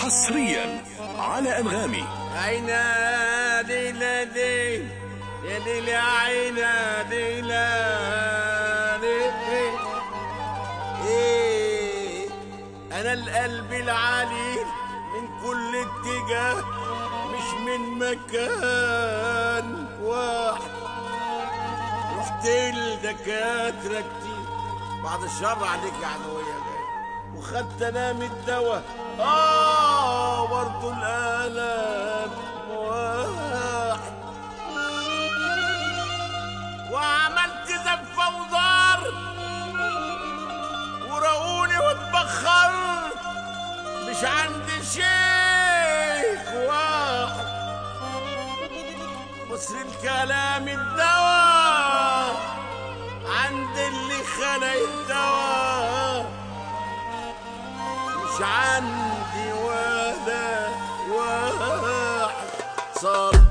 حصريا على أنغامي عينا دي لا دي يا دي يا عينا دي لا دي ايه انا القلب العليل من كل اتجاه مش من مكان واحد رحت لدكاترة كتير بعد الشر عليك يا عدوية وخدت انا من الدواء اه برضه الالم واحد وعملت زفة وضار وراقوني واتبخرت مش عندي شيخ واحد مصر الكلام الدواء عند اللي خلق الدواء مش عندي ولا واحد صار